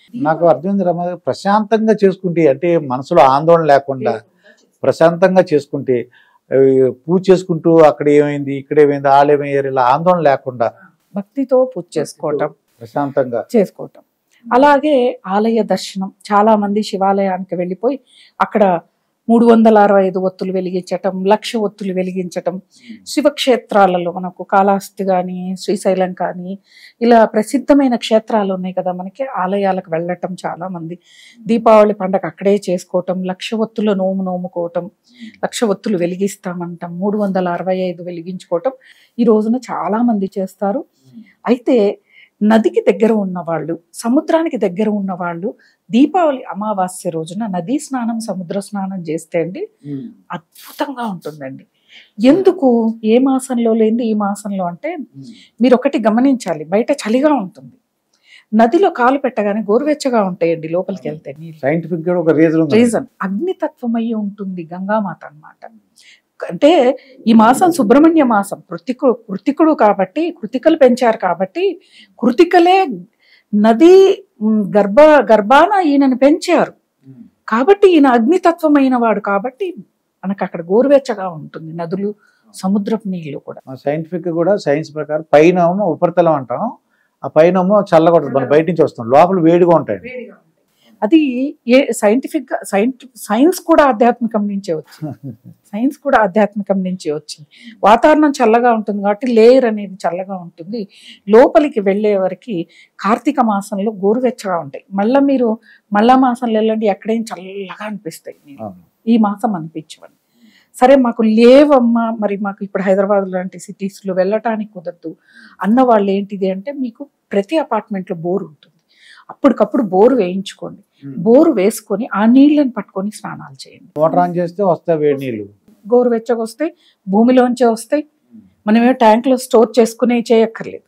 నాకు అర్థమైంది రమ ప్రశాంతంగా చేసుకుంటే అంటే మనసులో ఆందోళన లేకుండా ప్రశాంతంగా చేసుకుంటే ఆ, పూజ చేసుకుంటూ అక్కడ ఏమైంది ఇక్కడ ఏమైంది వాళ్ళు ఏమయ్యారు ఇలా ఆందోళన లేకుండా భక్తితో పూజ చేసుకోవటం ప్రశాంతంగా చేసుకోవటం అలాగే ఆలయ దర్శనం చాలా మంది శివాలయానికి వెళ్ళిపోయి అక్కడ మూడు వందల అరవై ఐదు ఒత్తులు వెలిగించటం లక్ష ఒత్తులు వెలిగించటం శివక్షేత్రాలలో మనకు కాళహస్తి కానీ శ్రీశైలం కానీ ఇలా ప్రసిద్ధమైన క్షేత్రాలు ఉన్నాయి కదా మనకి ఆలయాలకు వెళ్ళటం చాలా మంది దీపావళి పండగ అక్కడే చేసుకోవటం లక్ష ఒత్తుల నోము నోముకోవటం లక్ష ఒత్తులు వెలిగిస్తామంటాం మూడు వందల అరవై ఐదు వెలిగించుకోవటం ఈ రోజున చాలా మంది చేస్తారు అయితే నదికి దగ్గర ఉన్న వాళ్ళు సముద్రానికి దగ్గర ఉన్న వాళ్ళు దీపావళి అమావాస్య రోజున నదీ స్నానం సముద్ర స్నానం చేస్తే అండి అద్భుతంగా ఉంటుందండి ఎందుకు ఏ మాసంలో లేని ఈ మాసంలో అంటే మీరు ఒకటి గమనించాలి బయట చలిగా ఉంటుంది నదిలో కాలు పెట్టగానే గోరువెచ్చగా ఉంటాయండి లోపలికి వెళ్తే నీళ్ళు సైంటిఫిక్ గా ఒక రీజన్ ఉంది రీజన్ అగ్నితత్వమయ్యి ఉంటుంది గంగామాత అన్నమాట అంటే ఈ మాసం సుబ్రహ్మణ్య మాసం కృతికుడు కృతికుడు కాబట్టి కృతికలు పెంచారు కాబట్టి కృతికలే నది ఉమ్, గర్భ గర్భాన ఈయనని పెంచారు కాబట్టి ఈయన అగ్నితత్వమైన వాడు కాబట్టి మనకు అక్కడ గోరువెచ్చగా ఉంటుంది నదులు సముద్రపు నీళ్లు కూడా సైంటిఫిక్ కూడా సైన్స్ ప్రకారం పైన ఏమో ఉపరితలం అంటాం ఆ పైన ఏమో చల్లగా ఉంటుంది మనం బయట నుంచి వస్తాం లోపల వేడిగా ఉంటాయి అది ఏ సైంటిఫిక్ గా సైంటి సైన్స్ కూడా ఆధ్యాత్మికం నుంచే వచ్చింది సైన్స్ కూడా ఆధ్యాత్మికం నుంచే వచ్చింది వాతావరణం చల్లగా ఉంటుంది కాబట్టి లేయర్ అనేది చల్లగా ఉంటుంది లోపలికి వెళ్ళే వరకు కార్తీక మాసంలో గోరువెచ్చగా ఉంటాయి మళ్ళీ మీరు మళ్ళా మాసంలో వెళ్ళండి ఎక్కడేం చల్లగా అనిపిస్తాయి మీకు. అవును. ఈ మాసం అనిపించవండి సరే మాకు లేవమ్మా మరి మాకు ఇప్పుడు హైదరాబాద్ లాంటి సిటీస్లో వెళ్ళటానికి కుదరదు అన్న వాళ్ళు ఏంటిది అంటే మీకు ప్రతి అపార్ట్మెంట్లో బోర్ ఉంటుంది అప్పటికప్పుడు బోరు వేయించుకోండి బోరు వేసుకొని ఆ నీళ్ళని పట్టుకొని స్నానాలు చేయండి మోటార్ ఆన్ చేస్తే వస్తాయి వేడి నీళ్ళు గోరువెచ్చగా వస్తాయి భూమిలోంచే వస్తాయి మనమేమో ట్యాంక్లో స్టోర్ చేసుకునే చేయక్కర్లేదు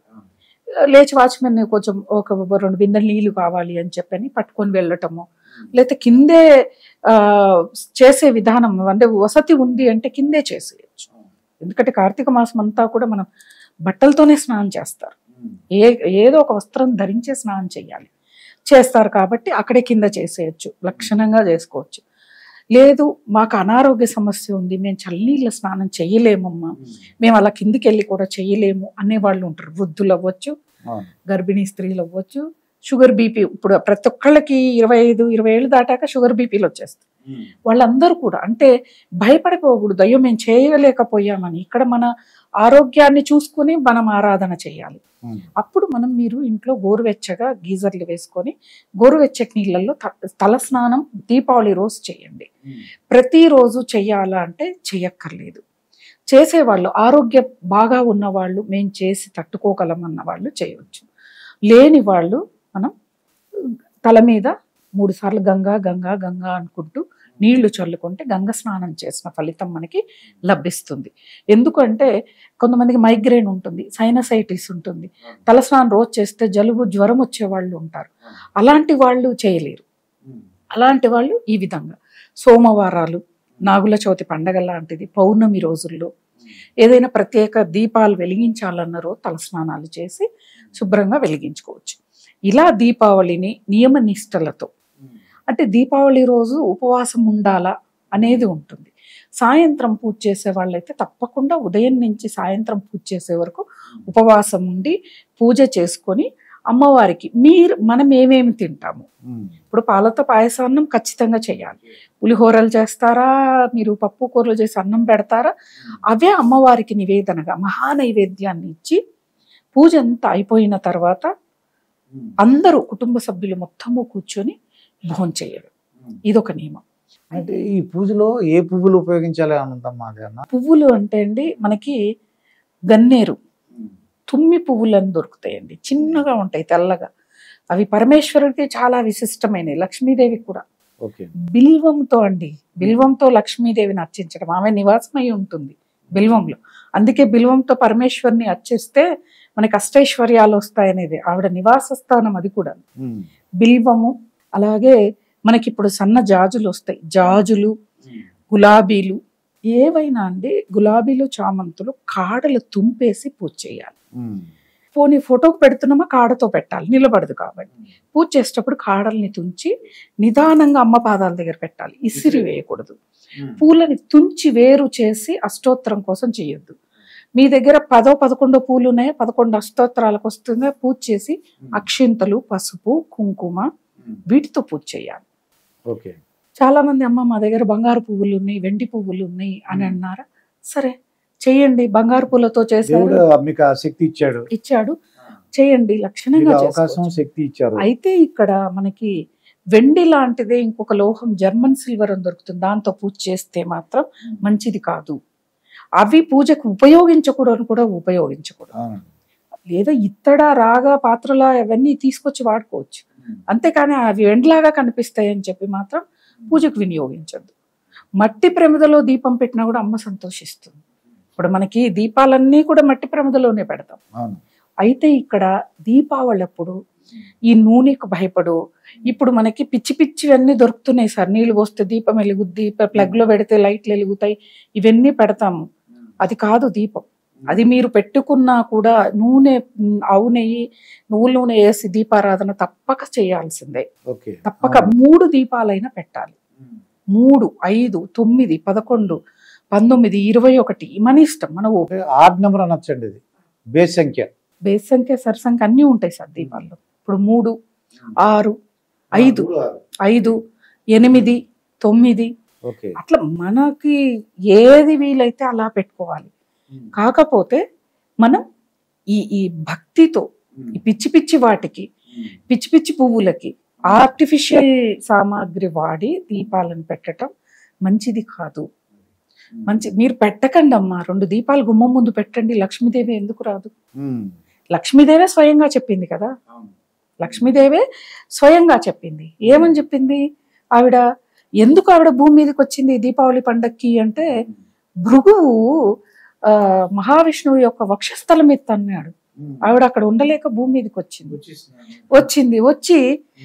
లేచి వాచ్మెన్ కొంచెం ఒక రెండు బిందెలు నీళ్లు కావాలి అని చెప్పని పట్టుకొని వెళ్ళటము లేకపోతే కిందే ఆ, చేసే విధానం అంటే వసతి ఉంది అంటే కిందే చేసేయచ్చు ఎందుకంటే కార్తీక మాసం అంతా కూడా మనం బట్టలతోనే స్నానం చేస్తారు ఏ ఏదో ఒక వస్త్రం ధరించే స్నానం చేయాలి చేస్తారు కాబట్టి అక్కడే కింద చేసేయచ్చు లక్షణంగా చేసుకోవచ్చు లేదు మాకు అనారోగ్య సమస్య ఉంది మేము చల్లనీళ్ళ స్నానం చేయలేమమ్మా మేము అలా కిందికి వెళ్ళి కూడా చేయలేము అనే వాళ్ళు ఉంటారు వృద్ధులు అవ్వచ్చు అవును. గర్భిణీ స్త్రీలు అవ్వచ్చు షుగర్ బీపీ ఇప్పుడు ప్రతి ఒక్కళ్ళకి ఇరవై ఐదు ఇరవై ఏళ్ళు దాటాక షుగర్ బీపీలు వచ్చేస్తాయి వాళ్ళందరూ కూడా అంటే భయపడిపోకూడదు అయ్యో మేము చేయలేకపోయామని ఇక్కడ మన ఆరోగ్యాన్ని చూసుకుని మనం ఆరాధన చేయాలి ఉమ్. అప్పుడు మనం మీరు ఇంట్లో గోరువెచ్చగా గీజర్లు వేసుకొని గోరువెచ్చటి నీళ్ళల్లో త- తల స్నానం దీపావళి రోజు చేయండి ప్రతిరోజు చెయ్యాలా అంటే చెయ్యక్కర్లేదు చేసేవాళ్ళు ఆరోగ్యం బాగా ఉన్నవాళ్ళు మేము చేసి తట్టుకోగలం అన్న వాళ్ళు చేయవచ్చు లేని వాళ్ళు మనం తల మీద మూడు సార్లు గంగా గంగా గంగా అనుకుంటూ నీళ్లు చల్లుకుంటే గంగ స్నానం చేసిన ఫలితం మనకి లభిస్తుంది ఎందుకంటే కొంతమందికి మైగ్రేన్ ఉంటుంది సైనసైటిస్ ఉంటుంది తలస్నానం రోజు చేస్తే జలుబు జ్వరం వచ్చే వాళ్ళు ఉంటారు అలాంటి వాళ్ళు చేయలేరు అలాంటి వాళ్ళు ఈ విధంగా సోమవారాలు నాగుల చవితి పండగ లాంటిది పౌర్ణమి రోజుల్లో ఏదైనా ప్రత్యేక దీపాలు వెలిగించాలన్న రోజు తలస్నానాలు చేసి శుభ్రంగా వెలిగించుకోవచ్చు ఇలా దీపావళిని నియమ నిష్టలతో అంటే దీపావళి రోజు ఉపవాసం ఉండాలా అనేది ఉంటుంది సాయంత్రం పూజ చేసే వాళ్ళైతే తప్పకుండా ఉదయం నుంచి సాయంత్రం పూజ చేసే వరకు ఉపవాసం ఉండి పూజ చేసుకొని అమ్మవారికి మీరు మనం ఏమేమి తింటాము ఉమ్. ఇప్పుడు పాలతో పాయసాన్నం ఖచ్చితంగా చేయాలి పులిహోరలు చేస్తారా మీరు పప్పు కూరలు చేసి అన్నం పెడతారా అవే అమ్మవారికి నివేదనగా మహా నైవేద్యాన్ని ఇచ్చి పూజ అంతా అయిపోయిన తర్వాత అందరూ కుటుంబ సభ్యులు మొత్తము కూర్చొని భోజనం చేయడం ఇదొక నియమం అంటే ఈ పూజలో ఏ పువ్వులు ఉపయోగించాలి అని ఉందమ్మా అది అన్న పువ్వులు అంటే అండి మనకి గన్నేరు తుమ్మి పువ్వులు అని దొరుకుతాయండి చిన్నగా ఉంటాయి తెల్లగా అవి పరమేశ్వరుడికి చాలా విశిష్టమైనవి లక్ష్మీదేవి కూడా ఓకే బిల్వంతో అండి బిల్వంతో లక్ష్మీదేవిని అర్చించడం ఆమె నివాసమై ఉంటుంది బిల్వంలో అందుకే బిల్వంతో పరమేశ్వరిని అర్చిస్తే మనకి అష్టైశ్వర్యాలు వస్తాయనేది ఆవిడ నివాస స్థానం అది కూడా ఉమ్. బిల్వము అలాగే మనకి ఇప్పుడు సన్న జాజులు వస్తాయి జాజులు గులాబీలు ఏవైనా అండి గులాబీలు చామంతులు కాడలు తుంపేసి పూజ చేయాలి ఉమ్. పోనీ ఫోటోకి పెడుతున్నామా కాడతో పెట్టాలి నిలబడదు కాబట్టి పూజ చేసేటప్పుడు కాడల్ని తుంచి నిదానంగా అమ్మ పాదాల దగ్గర పెట్టాలి ఇసిరి వేయకూడదు పూలని తుంచి వేరు చేసి అష్టోత్తరం కోసం చేయొద్దు మీ దగ్గర పదో పదకొండో పూలు ఉన్నాయా పదకొండు అష్టోత్తరాలకు వస్తుందా పూజ చేసి అక్షింతలు పసుపు కుంకుమ వీటితో పూజ చేయాలి ఓకే చాలా మంది అమ్మ మా దగ్గర బంగారు పువ్వులు ఉన్నాయి వెండి పువ్వులు ఉన్నాయి అని అన్నారా సరే చేయండి బంగారు పూలతో చేశారు దేవుడు మీకు ఆ శక్తి ఇచ్చాడు ఇచ్చాడు చేయండి మీకు లక్షణంగా అవకాశం చేసుకోవచ్చు. శక్తి ఇచ్చారు అయితే ఇక్కడ మనకి వెండి లాంటిదే ఇంకొక లోహం జర్మన్ సిల్వర్ అని దొరుకుతుంది దాంతో పూజ చేస్తే మాత్రం మంచిది కాదు అవి పూజకు ఉపయోగించకూడదు కూడా ఉపయోగించకూడదు అవును. లేదా ఇత్తడ రాగా పాత్రల అవన్నీ తీసుకొచ్చి వాడుకోవచ్చు అంతేకాని అవి వెండిలాగా కనిపిస్తాయి అని చెప్పి మాత్రం పూజకు వినియోగించద్దు మట్టి ప్రమిదలో దీపం పెట్టినా కూడా అమ్మ సంతోషిస్తుంది ఇప్పుడు మనకి దీపాలన్నీ కూడా మట్టి ప్రమిదలోనే పెడతాం అవును అయితే ఇక్కడ దీపావళి అప్పుడు ఈ నూనెకు భయపడు ఇప్పుడు మనకి పిచ్చి పిచ్చివన్నీ దొరుకుతున్నాయి సార్ నీళ్ళు పోస్తే దీపం వెలుగుద్ది ప్లగ్ లో పెడితే లైట్లు వెలుగుతాయి ఇవన్నీ పెడతాము అది కాదు దీపం అది మీరు పెట్టుకున్నా కూడా నూనె ఉమ్, ఆవు నెయ్యి నువ్వుల నూనె వేసి దీపారాధన తప్పక చేయాల్సిందే ఓకే తప్పక మూడు దీపాలైనా పెట్టాలి మూడు ఐదు తొమ్మిది పదకొండు పంతొమ్మిది ఇరవై ఒకటి మన ఇష్టం మన ఓ ఆడ్ నెంబర్ అనొచ్చండి ఇది బేస్ సంఖ్య బేస్ సంఖ్య సరసంఖ్య అన్నీ ఉంటాయి సార్ దీపాల్లో ఇప్పుడు మూడు ఆరు ఐదు ఐదు ఎనిమిది తొమ్మిది ఓకే అట్లా మనకి ఏది వీలైతే అలా పెట్టుకోవాలి కాకపోతే మనం ఈ ఈ భక్తితో ఈ పిచ్చి పిచ్చి వాటికి పిచ్చి పిచ్చి పువ్వులకి ఆర్టిఫిషియల్ సామాగ్రి వాడి దీపాలను పెట్టడం మంచిది కాదు మంచి మీరు పెట్టకండి అమ్మా రెండు దీపాలు గుమ్మం ముందు పెట్టండి లక్ష్మీదేవి ఎందుకు రాదు ఉమ్. లక్ష్మీదేవే స్వయంగా చెప్పింది కదా లక్ష్మీదేవే స్వయంగా చెప్పింది ఏమని చెప్పింది ఆవిడ ఎందుకు ఆవిడ భూమి మీదకి వచ్చింది ఈ దీపావళి పండక్కి అంటే భృగువు ఆ, మహావిష్ణువు యొక్క వక్షస్థలం మీద తన్నాడు ఆవిడ అక్కడ ఉండలేక భూమి మీదకి వచ్చింది వచ్చింది వచ్చి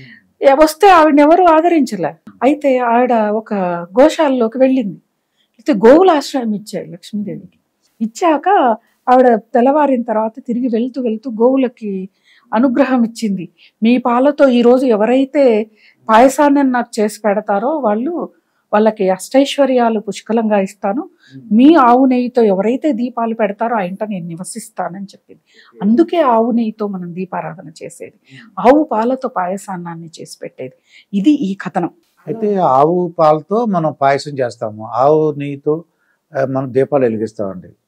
ఏ- వస్తే ఆవిడని ఎవరు ఆదరించలే అయితే ఆవిడ ఒక గోశాలలోకి వెళ్ళింది అయితే గోవుల ఆశ్రయం ఇచ్చాడు లక్ష్మీదేవికి ఇచ్చాక ఆవిడ తెల్లవారిన తర్వాత తిరిగి వెళ్తూ వెళ్తూ గోవులకి అనుగ్రహం ఇచ్చింది మీ పాలతో ఈ రోజు ఎవరైతే పాయసాన్ని నాకు చేసి పెడతారో వాళ్ళు వాళ్ళకి అష్టైశ్వర్యాలు పుష్కలంగా ఇస్తాను మీ ఆవు నెయ్యితో ఎవరైతే దీపాలు పెడతారో ఆ ఇంట నేను నివసిస్తానని చెప్పింది అందుకే ఆవు నెయ్యితో మనం దీపారాధన చేసేది ఆవు పాలతో పాయసాన్నాన్ని చేసి పెట్టేది ఇది ఈ కథనం అయితే ఆవు పాలతో మనం పాయసం చేస్తాము ఆవు నెయ్యితో ఆ, మనం దీపాలు వెలిగిస్తామండి